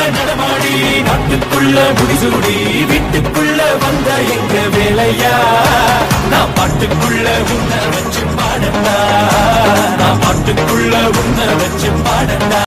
நடமாடி நாட்டுக்குள்ள முடிசூடி வீட்டுக்குள்ள வந்த எங்க வேலையா நான் பாட்டுக்குள்ள உன்னை வச்சு பாடண்டா நான் பாட்டுக்குள்ள உன்னை வச்சு பாடண்டா